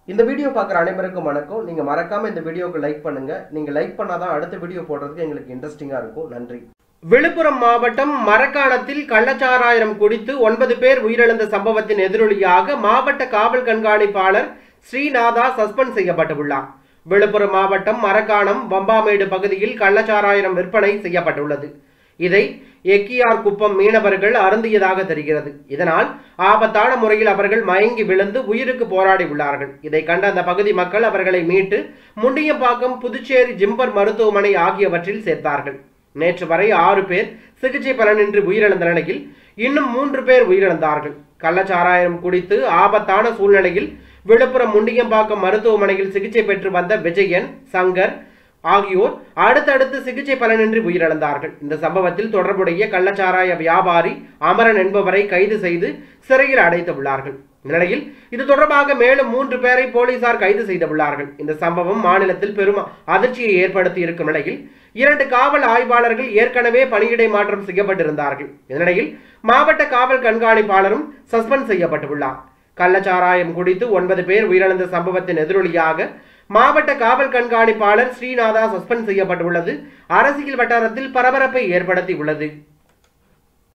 இந்த வீடியோ பார்க்குற அனைவருக்கும் வணக்கம் நீங்க மறக்காம இந்த வீடியோக்கு லைக் பண்ணுங்க நீங்க லைக் பண்ணாதான் அடுத்த வீடியோ போடுறதுக்கு எங்களுக்கு இன்ட்ரெஸ்டிங்கா இருக்கும் நன்றி விழுப்புரம் மாவட்டம் மரக்காணத்தில் கள்ளச்சாராயம் குடித்து ஒன்பது பேர் உயிரிழந்த சம்பவத்தின் எதிரொலியாக மாவட்ட காவல் கண்காணிப்பாளர் ஸ்ரீநாதா சஸ்பெண்ட் செய்யப்பட்டுள்ளார் விழுப்புரம் மாவட்டம் மரக்காணம் வம்பாமேடு பகுதியில் கள்ளச்சாராயம் விற்பனை செய்யப்பட்டுள்ளது இதை எக்கியார் குப்பம் மீனவர்கள் அருந்தியதாக தெரிகிறது இதனால் ஆபத்தான முறையில் அவர்கள் மயங்கி விழுந்து உயிருக்கு போராடி உள்ளார்கள் இதை கண்ட அந்த பகுதி மக்கள் அவர்களை மீட்டு முண்டியம்பாக்கம் புதுச்சேரி ஜிம்பர் மருத்துவமனை ஆகியவற்றில் சேர்த்தார்கள் நேற்று வரை ஆறு பேர் சிகிச்சை பலனின்றி உயிரிழந்த நிலையில் இன்னும் மூன்று பேர் உயிரிழந்தார்கள் கள்ளச்சாராயம் குடித்து ஆபத்தான சூழ்நிலையில் விழுப்புரம் முண்டியம்பாக்கம் மருத்துவமனையில் சிகிச்சை பெற்று வந்த விஜயன் சங்கர் ஆகியோர் அடுத்தடுத்து சிகிச்சை பலனின்றி உயிரிழந்தார்கள் இந்த சம்பவத்தில் தொடர்புடைய கள்ளச்சாராய வியாபாரி அமரன் என்பவரை கைது செய்து சிறையில் அடைத்துள்ளார்கள் இந்நிலையில் இது தொடர்பாக மேலும் மூன்று பேரை போலீசார் கைது செய்துள்ளார்கள் இந்த சம்பவம் மாநிலத்தில் பெரும் அதிர்ச்சியை ஏற்படுத்தி இருக்கும் நிலையில் இரண்டு காவல் ஆய்வாளர்கள் ஏற்கனவே பணியிடை மாற்றம் செய்யப்பட்டிருந்தார்கள் இதனிடையில் மாவட்ட காவல் கண்காணிப்பாளரும் சஸ்பெண்ட் செய்யப்பட்டுள்ளார் கள்ளச்சாராயம் குடித்து ஒன்பது பேர் உயிரிழந்த சம்பவத்தின் எதிரொலியாக மாவட்ட காவல் கண்காணிப்பாளர் ஸ்ரீநாதா சஸ்பெண்ட் செய்யப்பட்டுள்ளது அரசியல் வட்டாரத்தில் பரபரப்பை ஏற்படுத்தி உள்ளது